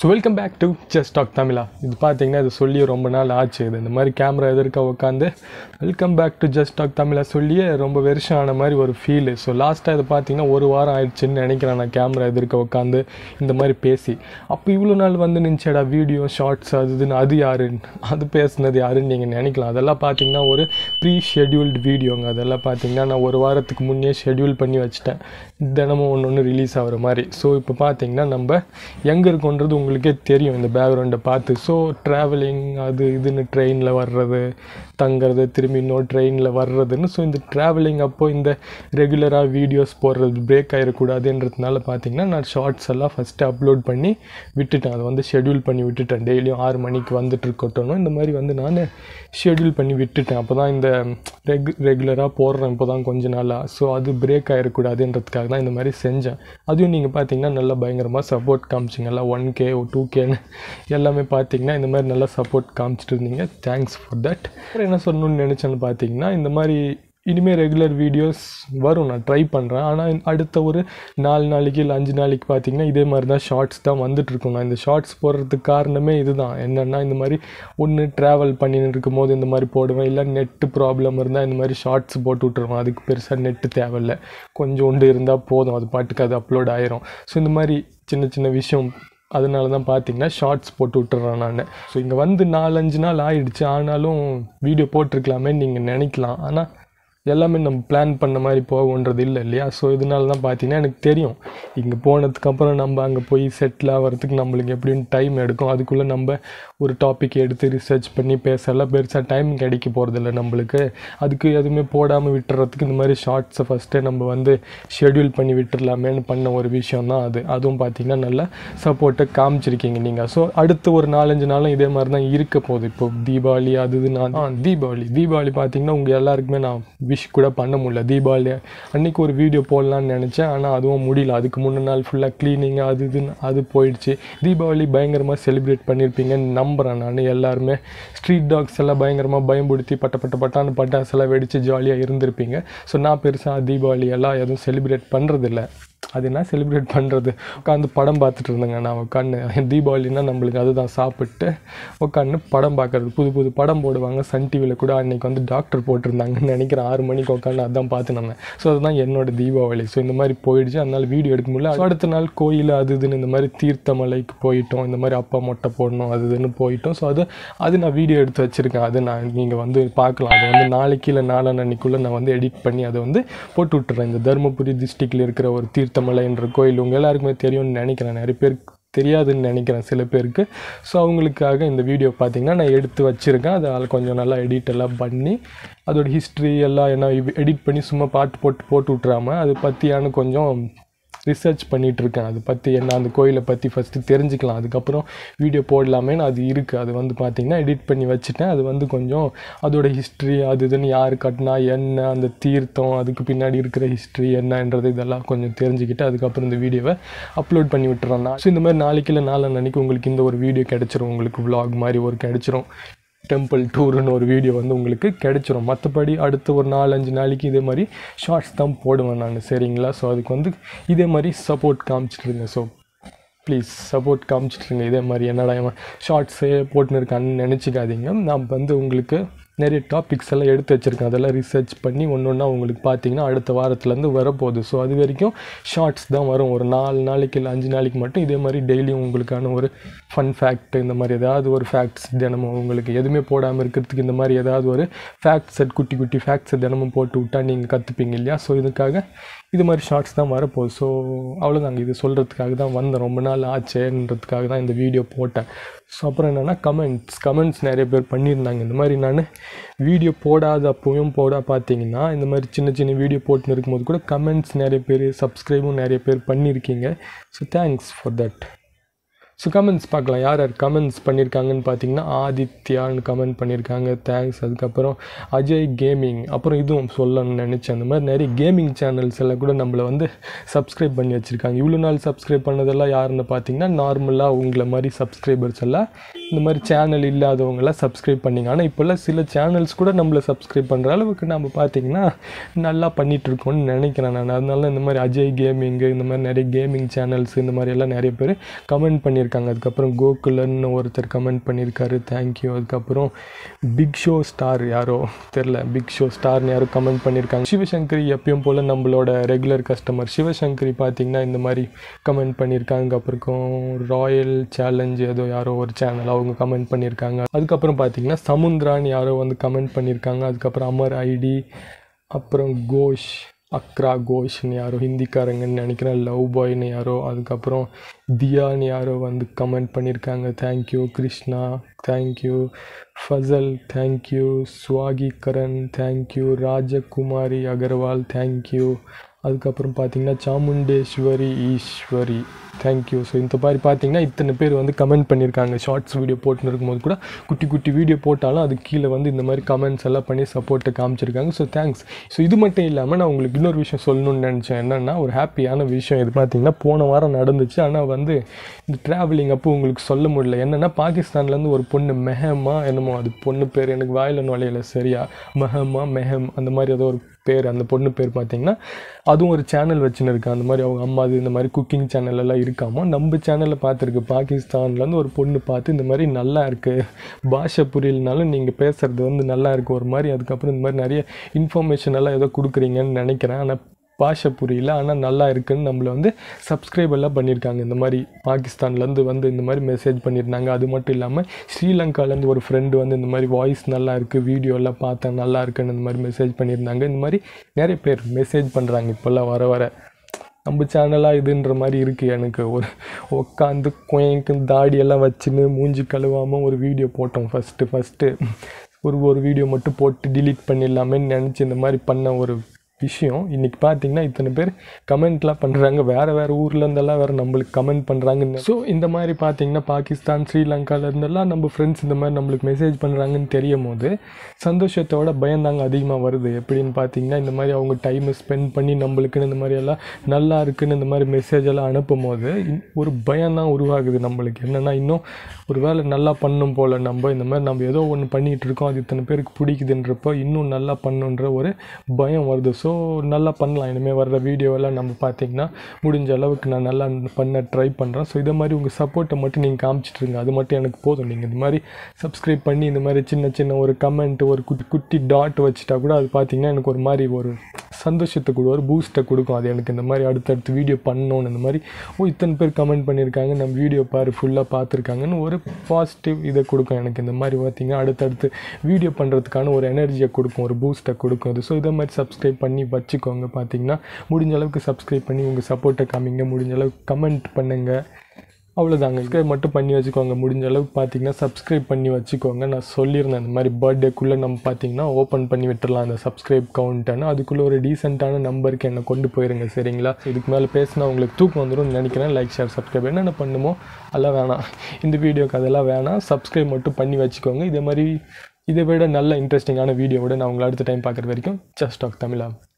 so welcome back to just talk Tamizha இது பார்த்தீங்கன்னா இது சொல்லி ரொம்ப நாள் ஆச்சு இது இந்த மாதிரி கேமரா எதிர்க்க உட்காந்து welcome back to just talk Tamizha சொல்லியே ரொம்ப வருஷம் ஆன மாதிரி ஒரு ஃபீலு ஸோ லாஸ்ட்டாக இது பார்த்தீங்கன்னா ஒரு வாரம் ஆயிடுச்சுன்னு நினைக்கிறேன் நான் கேமரா எதிர்க்க உட்காந்து இந்த மாதிரி பேசி அப்போ இவ்வளோ நாள் வந்து நினச்சடா வீடியோ ஷார்ட்ஸ் அது இதுன்னு அது யாருன்னு அது பேசுனது யாருன்னு நீங்கள் நினைக்கலாம் அதெல்லாம் பார்த்தீங்கன்னா ஒரு ப்ரீ ஷெட்யூல்டு வீடியோங்க அதெல்லாம் பார்த்தீங்கன்னா நான் ஒரு வாரத்துக்கு முன்னே ஷெட்யூல் பண்ணி வச்சுட்டேன் தினமும் ஒன்று ஒன்று ரிலீஸ் ஆகிற மாதிரி ஸோ இப்போ பார்த்தீங்கன்னா நம்ம எங்கே இருக்கோன்றது உங்களுக்கே தெரியும் இந்த பேக்ரவுண்டை பார்த்து ஸோ ட்ராவலிங் அது இதுன்னு ட்ரெயினில் வர்றது தங்குறது திரும்பி இன்னொரு ட்ரெயினில் வர்றதுன்னு ஸோ இந்த ட்ராவலிங் அப்போ இந்த ரெகுலராக வீடியோஸ் போடுறது பிரேக் ஆகிடக்கூடாதுன்றதுனால பார்த்தீங்கன்னா நான் ஷார்ட்ஸ் எல்லாம் ஃபஸ்ட்டு அப்லோட் பண்ணி விட்டுட்டேன் அதை வந்து ஷெட்யூல் பண்ணி விட்டுட்டேன் டெய்லியும் ஆறு மணிக்கு வந்துட்டு இருக்கட்டும் இந்த மாதிரி வந்து நான் ஷெட்யூல் பண்ணி விட்டுட்டேன் அப்போ தான் இந்த ரெகு ரெகுலராக போடுறேன் இப்போ தான் கொஞ்ச நாளாக ஸோ அது பிரேக் ஆகிடக்கூடாதுன்றதுக்காக தான் இந்த மாதிரி செஞ்சேன் அதுவும் நீங்கள் பார்த்தீங்கன்னா நல்லா பயங்கரமாக சப்போர்ட் காமிச்சிங்க எல்லாம் ஒன் கே டூ கேன்னு எல்லாமே பார்த்தீங்கன்னா இந்த மாதிரி நல்லா சப்போர்ட் காமிச்சிட்டு இருந்தீங்க தேங்க்ஸ் ஃபார் தட் அப்புறம் என்ன சொல்லணும்னு நினச்சேன்னு பார்த்தீங்கன்னா இந்த மாதிரி இனிமேல் ரெகுலர் வீடியோஸ் வரும் நான் ட்ரை பண்ணுறேன் ஆனால் அடுத்த ஒரு நாலு நாளைக்கு இல்லை அஞ்சு நாளைக்கு பார்த்தீங்கன்னா இதே மாதிரி தான் ஷார்ட்ஸ் தான் வந்துட்டுருக்கும் நான் இந்த ஷார்ட்ஸ் போடுறதுக்கு காரணமே இதுதான் என்னென்னா இந்த மாதிரி ஒன்று ட்ராவல் பண்ணின்னு இருக்கும் போது இந்த மாதிரி போடுவேன் இல்லை நெட்டு ப்ராப்ளம் இருந்தால் இந்த மாதிரி ஷார்ட்ஸ் போட்டு விட்ருவேன் அதுக்கு பெருசாக நெட்டு தேவையில்லை கொஞ்சோண்டு இருந்தால் போதும் அது பாட்டுக்கு அது அப்லோட் ஆயிரும் ஸோ இந்த மாதிரி சின்ன சின்ன விஷயம் அதனால தான் பார்த்தீங்கன்னா ஷார்ட்ஸ் போட்டு விட்டுறேன் நான் ஸோ இங்கே வந்து நாலஞ்சு நாள் ஆயிடுச்சு ஆனாலும் வீடியோ போட்டிருக்கலாமே நீங்கள் நினைக்கலாம் ஆனால் எல்லாமே நம்ம பிளான் பண்ண மாதிரி போகுன்றது இல்லை இல்லையா ஸோ இதனால தான் பார்த்தீங்கன்னா எனக்கு தெரியும் இங்கே போனதுக்கப்புறம் நம்ம அங்கே போய் செட்டில் ஆகிறதுக்கு நம்மளுக்கு எப்படின்னு டைம் எடுக்கும் அதுக்குள்ளே நம்ம ஒரு டாபிக் எடுத்து ரிசர்ச் பண்ணி பேசலாம் பெருசாக டைம் கிடைக்க போகிறதில்ல நம்மளுக்கு அதுக்கு எதுவுமே போடாமல் விட்டுறதுக்கு இந்த மாதிரி ஷார்ட்ஸை ஃபஸ்ட்டே நம்ம வந்து ஷெட்யூல் பண்ணி விட்டுறலாமேன்னு பண்ண ஒரு விஷயம் தான் அது அதுவும் பார்த்தீங்கன்னா நல்லா சப்போர்ட்டை காமிச்சிருக்கீங்க நீங்கள் ஸோ அடுத்த ஒரு நாலஞ்சு நாளும் இதே மாதிரி தான் இருக்க போகுது இப்போ தீபாவளி அது இது நான் ஆ தீபாவளி தீபாவளி பார்த்தீங்கன்னா உங்கள் எல்லாருக்குமே நான் விஷ் கூட பண்ண முடியல தீபாவளி அன்றைக்கி ஒரு வீடியோ போடலான்னு நினச்சேன் ஆனால் அதுவும் முடியல அதுக்கு முன்ன நாள் ஃபுல்லாக க்ளீனிங் அது இதுன்னு அது போயிடுச்சு தீபாவளி பயங்கரமாக செலிப்ரேட் பண்ணியிருப்பீங்கன்னு நம்புகிறேன் நான் எல்லாருமே ஸ்ட்ரீட் டாக்ஸ் எல்லாம் பயங்கரமாக பயம்படுத்தி பட்ட பட்ட பட்டான்னு பட்டாசெல்லாம் வெடித்து ஜாலியாக இருந்திருப்பீங்க ஸோ நான் பெருசாக தீபாவளி எல்லாம் எதுவும் செலிப்ரேட் பண்ணுறதில்ல அது என்ன செலிப்ரேட் பண்ணுறது உட்காந்து படம் பார்த்துட்டு இருந்தேங்க நான் உட்காந்து தீபாவளினா நம்மளுக்கு அதுதான் சாப்பிட்டு உட்காந்து படம் பார்க்குறது புது புது படம் போடுவாங்க சன் டிவியில் கூட அன்றைக்கி வந்து டாக்டர் போட்டிருந்தாங்கன்னு நினைக்கிறேன் ஆறு மணிக்கு உட்காந்து அதான் பார்த்து நான் ஸோ அதுதான் என்னோட தீபாவளி ஸோ இந்த மாதிரி போயிடுச்சு அதனால் வீடியோ எடுக்க முடியல So, அடுத்த நாள் கோயில் அது இதுன்னு இந்த மாதிரி தீர்த்தமலைக்கு போயிட்டோம் இந்த மாதிரி அப்பா மொட்டை போடணும் அது இதுன்னு போயிட்டோம் ஸோ அது அது நான் வீடியோ எடுத்து வச்சுருக்கேன் அது நான் நீங்கள் வந்து பார்க்கலாம் அது வந்து நாளைக்கு இல்லை நாளான்னைக்குள்ளே நான் வந்து எடிட் பண்ணி அதை வந்து போட்டு விட்டுறேன் இந்த தருமபுரி டிஸ்ட்ரிக்டில் இருக்கிற ஒரு தீர்த்தமலைன்ற கோயில் உங்கள் எல்லாருக்குமே தெரியும்னு நினைக்கிறேன் நிறைய பேருக்கு தெரியாதுன்னு நினைக்கிறேன் சில பேருக்கு ஸோ அவங்களுக்காக இந்த வீடியோ பார்த்தீங்கன்னா நான் எடுத்து வச்சுருக்கேன் அதை கொஞ்சம் நல்லா எடிட் எல்லாம் பண்ணி அதோட ஹிஸ்ட்ரி எல்லாம் என்ன எடிட் பண்ணி சும்மா பாட்டு போட்டு போட்டு விட்றாம அதை பற்றியான கொஞ்சம் ரிசர்ச் பண்ணிகிட்டு இருக்கேன் அதை பற்றி என்ன அந்த கோயிலை பற்றி ஃபஸ்ட்டு தெரிஞ்சுக்கலாம் அதுக்கப்புறம் வீடியோ போடலாமேன்னு அது இருக்குது அது வந்து பார்த்திங்கன்னா எடிட் பண்ணி வச்சுட்டேன் அது வந்து கொஞ்சம் அதோட ஹிஸ்ட்ரி அது இதுன்னு யார் கட்டினா என்ன அந்த தீர்த்தம் அதுக்கு பின்னாடி இருக்கிற ஹிஸ்ட்ரி என்னன்றது இதெல்லாம் கொஞ்சம் தெரிஞ்சுக்கிட்டு அதுக்கப்புறம் இந்த வீடியோவை அப்லோட் பண்ணி விட்டுறேன் நான் ஸோ இந்த மாதிரி நாளைக்கு இல்லை நாலு அன்னைக்கு உங்களுக்கு இந்த ஒரு வீடியோ கிடச்சிரும் உங்களுக்கு vlog மாதிரி ஒரு கிடச்சிரும் டெம்பிள் டூருன்னு ஒரு வீடியோ வந்து உங்களுக்கு கிடைச்சிரும் மற்றபடி அடுத்த ஒரு நாலஞ்சு நாளைக்கு இதே மாதிரி ஷார்ட்ஸ் தான் போடுவேன் நான் சரிங்களா ஸோ அதுக்கு வந்து இதே மாதிரி சப்போர்ட் காமிச்சிட்ருங்க ஸோ ப்ளீஸ் சப்போர்ட் காமிச்சிட்ருங்க இதே மாதிரி என்னடா ஷார்ட்ஸே போட்டுன்னு இருக்கான்னு நினச்சிக்காதீங்க நான் வந்து உங்களுக்கு நிறைய டாபிக்ஸ் எல்லாம் எடுத்து வச்சுருக்கேன் அதெல்லாம் ரிசர்ச் பண்ணி ஒன்று ஒன்றா உங்களுக்கு பார்த்தீங்கன்னா அடுத்த வாரத்துலேருந்து வரப்போகுது ஸோ அது வரைக்கும் ஷார்ட்ஸ் தான் வரும் ஒரு நாலு நாளைக்கு இல்லை அஞ்சு நாளைக்கு மட்டும் இதே மாதிரி டெய்லியும் உங்களுக்கான ஒரு ஃபன் ஃபேக்ட் இந்த மாதிரி ஏதாவது ஒரு ஃபேக்ட்ஸ் தினமும் உங்களுக்கு எதுவுமே போடாமல் இருக்கிறதுக்கு இந்த மாதிரி ஏதாவது ஒரு ஃபேக்ட் செட் குட்டி குட்டி ஃபேக்ட்ஸை தினமும் போட்டு விட்டா நீங்கள் கற்றுப்பீங்க இல்லையா ஸோ இதுக்காக இது மாதிரி ஷார்ட்ஸ் தான் வரப்போகுது ஸோ அவ்வளோதாங்க இது சொல்கிறதுக்காக தான் வந்தேன் ரொம்ப நாள் ஆச்சேன்றதுக்காக தான் இந்த வீடியோ போட்டேன் ஸோ அப்புறம் என்னென்னா கமெண்ட்ஸ் கமெண்ட்ஸ் நிறைய பேர் பண்ணியிருந்தாங்க இந்த மாதிரி நான் வீடியோ போடாத அப்பவும் போட பார்த்தீங்கன்னா இந்த மாதிரி சின்ன சின்ன வீடியோ போட்டுன்னு இருக்கும்போது கூட கமெண்ட்ஸ் நிறைய பேர் சப்ஸ்கிரைபும் நிறைய பேர் பண்ணியிருக்கீங்க so thanks for that so comments பார்க்கலாம் யார் யார் கமெண்ட்ஸ் பண்ணியிருக்காங்கன்னு பார்த்தீங்கன்னா ஆதித்யான்னு கமெண்ட் பண்ணியிருக்காங்க தேங்க்ஸ் அதுக்கப்புறம் அஜய் கேமிங் அப்புறம் இதுவும் சொல்லணும்னு நினச்சேன் அந்த மாதிரி நிறைய கேமிங் சேனல்ஸ் எல்லாம் கூட நம்மளை வந்து சப்ஸ்கிரைப் பண்ணி வச்சுருக்காங்க இவ்வளோ நாள் சப்ஸ்கிரைப் பண்ணதெல்லாம் யாருன்னு பார்த்தீங்கன்னா நார்மலாக உங்களை மாதிரி சப்ஸ்கிரைபர்ஸ் எல்லாம் இந்த மாதிரி சேனல் இல்லாதவங்களாம் சப்ஸ்கிரைப் பண்ணிங்க ஆனால் இப்போல்லாம் சில சேனல்ஸ் கூட நம்மளை சப்ஸ்கிரைப் பண்ணுற அளவுக்கு நம்ம பார்த்தீங்கன்னா நல்லா பண்ணிகிட்ருக்கோம்னு நினைக்கிறேன் நான் அதனால இந்த மாதிரி அஜய் கேமிங்கு இந்த மாதிரி நிறைய கேமிங் சேனல்ஸ் இந்த மாதிரி எல்லாம் நிறைய பேர் கமெண்ட் பண்ணியிருக்காங்க பண்ணியிருக்காங்க அதுக்கப்புறம் கோகுலன்னு ஒருத்தர் கமெண்ட் பண்ணியிருக்காரு தேங்க்யூ அதுக்கப்புறம் பிக் ஷோ ஸ்டார் யாரோ தெரில பிக் ஷோ ஸ்டார்னு யாரோ கமெண்ட் பண்ணியிருக்காங்க சிவசங்கரி எப்பயும் போல் நம்மளோட ரெகுலர் கஸ்டமர் சிவசங்கரி பார்த்தீங்கன்னா இந்த மாதிரி கமெண்ட் பண்ணியிருக்காங்க அப்புறம் ராயல் சேலஞ்ச் ஏதோ யாரோ ஒரு சேனல் அவங்க கமெண்ட் பண்ணியிருக்காங்க அதுக்கப்புறம் பார்த்தீங்கன்னா சமுந்திரான்னு யாரோ வந்து கமெண்ட் பண்ணியிருக்காங்க அதுக்கப்புறம் அமர் ஐடி அப்புறம் கோஷ் அக்ரா கோஷ்னு யாரோ ஹிந்திக்காரங்கன்னு நினைக்கிறேன் லவ் பாய்னு யாரோ அதுக்கப்புறம் தியான்னு யாரோ வந்து கமெண்ட் பண்ணியிருக்காங்க thank you Krishna thank you Fasal thank you Swagi Karan thank you Rajakumari Agarwal thank you அதுக்கப்புறம் பார்த்தீங்கன்னா சாமுண்டேஸ்வரி ஈஸ்வரி தேங்க்யூ ஸோ இந்த மாதிரி பார்த்தீங்கன்னா இத்தனை பேர் வந்து கமெண்ட் பண்ணியிருக்காங்க ஷார்ட்ஸ் வீடியோ போட்டுன்னு இருக்கும்போது கூட குட்டி குட்டி வீடியோ போட்டாலும் அது கீழே வந்து இந்த மாதிரி கமெண்ட்ஸ் எல்லாம் பண்ணி சப்போர்ட்டை காமிச்சிருக்காங்க ஸோ தேங்க்ஸ் ஸோ இது மட்டும் இல்லாமல் நான் உங்களுக்கு இன்னொரு விஷயம் சொல்லணும்னு நினச்சேன் என்னென்னா ஒரு ஹாப்பியான விஷயம் இது பார்த்தீங்கன்னா போன வாரம் நடந்துச்சு ஆனால் வந்து இந்த ட்ராவலிங் அப்போ உங்களுக்கு சொல்ல முடியல என்னென்னா பாகிஸ்தான்லேருந்து ஒரு பொண்ணு மெஹமா என்னமோ அது பொண்ணு பேர் எனக்கு வாயில் நுழையில சரியா மெஹமா மெஹம் அந்த மாதிரி ஏதோ ஒரு பேர் அந்த பொண்ணு பேர் பார்த்தீங்கன்னா அதுவும் ஒரு சேனல் வச்சுன்னு இருக்கு அந்த மாதிரி அவங்க அம்மா அது இந்த மாதிரி குக்கிங் சேனல் எல்லாம் இருக்காமோ நம்ம சேனலில் பார்த்துருக்கு பாகிஸ்தான்லேருந்து ஒரு பொண்ணு பார்த்து இந்த மாதிரி நல்லா இருக்குது பாஷை புரியலனாலும் நீங்கள் பேசுகிறது வந்து நல்லா இருக்குது ஒரு மாதிரி அதுக்கப்புறம் இந்த மாதிரி நிறைய இன்ஃபர்மேஷன் எல்லாம் ஏதோ கொடுக்குறீங்கன்னு நினைக்கிறேன் ஆனால் பாஷை புரியல ஆனால் நல்லா இருக்குன்னு நம்மளை வந்து சப்ஸ்கிரைப் எல்லாம் பண்ணியிருக்காங்க இந்த மாதிரி பாகிஸ்தான்லேருந்து வந்து இந்த மாதிரி மெசேஜ் பண்ணியிருந்தாங்க அது மட்டும் இல்லாமல் ஸ்ரீலங்காலேருந்து ஒரு ஃப்ரெண்டு வந்து இந்த மாதிரி வாய்ஸ் நல்லா இருக்குது வீடியோ எல்லாம் பார்த்தேன் நல்லா இருக்குன்னு இந்த மாதிரி மெசேஜ் பண்ணியிருந்தாங்க இந்த மாதிரி நிறைய பேர் மெசேஜ் பண்ணுறாங்க இப்போல்லாம் வர வர நம்ம சேனலாக இதுன்ற மாதிரி இருக்குது எனக்கு ஒரு உட்காந்து குயங்கு தாடியெல்லாம் வச்சுன்னு மூஞ்சி கழுவாமல் ஒரு வீடியோ போட்டோம் ஃபஸ்ட்டு ஃபஸ்ட்டு ஒரு ஒரு வீடியோ மட்டும் போட்டு டிலீட் பண்ணிடலாமேன்னு நினச்சி இந்த மாதிரி பண்ண ஒரு விஷயம் இன்றைக்கி பார்த்தீங்கன்னா இத்தனை பேர் கமெண்ட்லாம் பண்ணுறாங்க வேறு வேறு ஊர்லேருந்தெல்லாம் வேறு நம்மளுக்கு கமெண்ட் பண்ணுறாங்கன்னு ஸோ இந்த மாதிரி பார்த்தீங்கன்னா பாகிஸ்தான் ஸ்ரீலங்கால இருந்தெல்லாம் நம்ம ஃப்ரெண்ட்ஸ் இந்த மாதிரி நம்மளுக்கு மெசேஜ் பண்ணுறாங்கன்னு தெரியும் போது சந்தோஷத்தோட பயந்தாங்க அதிகமாக வருது எப்படின்னு பார்த்தீங்கன்னா இந்த மாதிரி அவங்க டைமை ஸ்பெண்ட் பண்ணி நம்மளுக்குன்னு இந்த மாதிரி எல்லாம் நல்லா இருக்குன்னு இந்த மாதிரி மெசேஜ் எல்லாம் அனுப்பும் போது இன்- ஒரு பயம் தான் உருவாகுது நம்மளுக்கு என்னென்னா இன்னும் ஒரு வேளை நல்லா பண்ணும் போல் நம்ம இந்த மாதிரி நம்ம ஏதோ ஒன்று பண்ணிகிட்டு இருக்கோம் அது இத்தனை பேருக்கு பிடிக்குதுன்றப்போ இன்னும் நல்லா பண்ணுன்ற ஒரு பயம் வருது ஸோ நல்லா பண்ணலாம் இனிமேல் வர்ற வீடியோவெல்லாம் நம்ம பார்த்தீங்கன்னா முடிஞ்ச அளவுக்கு நான் நல்லா பண்ண ட்ரை பண்ணுறேன் ஸோ இதை மாதிரி உங்கள் சப்போர்ட்டை மட்டும் நீங்கள் காமிச்சிட்ருங்க அது மட்டும் எனக்கு போதும் நீங்கள் இந்த மாதிரி சப்ஸ்கிரைப் பண்ணி இந்த மாதிரி சின்ன சின்ன ஒரு கமெண்ட் ஒரு குட்டி குட்டி டாட் வச்சுட்டா கூட அது பார்த்தீங்கன்னா எனக்கு ஒரு மாதிரி ஒரு சந்தோஷத்தை கூட ஒரு பூஸ்ட்டை கொடுக்கும் அது எனக்கு இந்த மாதிரி அடுத்தடுத்து வீடியோ பண்ணணும்னு இந்த மாதிரி ஓ இத்தனை பேர் கமெண்ட் பண்ணியிருக்காங்க நம்ம வீடியோ பாரு ஃபுல்லாக பார்த்துருக்காங்கன்னு ஒரு பாசிட்டிவ் இதை கொடுக்கும் எனக்கு இந்த மாதிரி பார்த்தீங்கன்னா அடுத்தடுத்து வீடியோ பண்ணுறதுக்கான ஒரு எனர்ஜியை கொடுக்கும் ஒரு பூஸ்ட்டை கொடுக்கும் அது ஸோ இதை மாதிரி சப்ஸ்கிரைப் பண்ணி வச்சுக்கோங்க பார்த்தீங்கன்னா முடிஞ்ச அளவுக்கு சப்ஸ்கிரைப் பண்ணி உங்கள் சப்போர்ட்டை காமிங்க முடிஞ்ச அளவுக்கு கமெண்ட் பண்ணுங்கள் அவ்வளோதாங்க சப்ஸ்கிரைப் மட்டும் பண்ணி வச்சுக்கோங்க முடிஞ்ச அளவுக்கு பார்த்தீங்கன்னா சப்ஸ்கிரைப் பண்ணி வச்சுக்கோங்க நான் சொல்லியிருந்தேன் இந்த மாதிரி பர்த்டேக்குள்ளே நம்ம பார்த்தீங்கன்னா ஓப்பன் பண்ணி விட்டுறலாம் அந்த சப்ஸ்கிரைப் கவுண்ட்டானு அதுக்குள்ளே ஒரு டீசெண்டான நம்பருக்கு என்னை கொண்டு போயிருங்க சரிங்களா இதுக்கு மேலே பேசினா உங்களுக்கு தூக்கம் வந்துடும் நினைக்கிறேன் லைக் ஷேர் சப்ஸ்கிரைப் என்னென்ன பண்ணுமோ அதெல்லாம் வேணாம் இந்த வீடியோக்கு அதெல்லாம் வேணாம் சப்ஸ்கிரைப் மட்டும் பண்ணி வச்சுக்கோங்க இதே மாதிரி இதை விட நல்ல இன்ட்ரெஸ்டிங்கான வீடியோவோட நான் உங்களை அடுத்த டைம் பார்க்குற வரைக்கும் ஜஸ்ட் டாக் தமிழா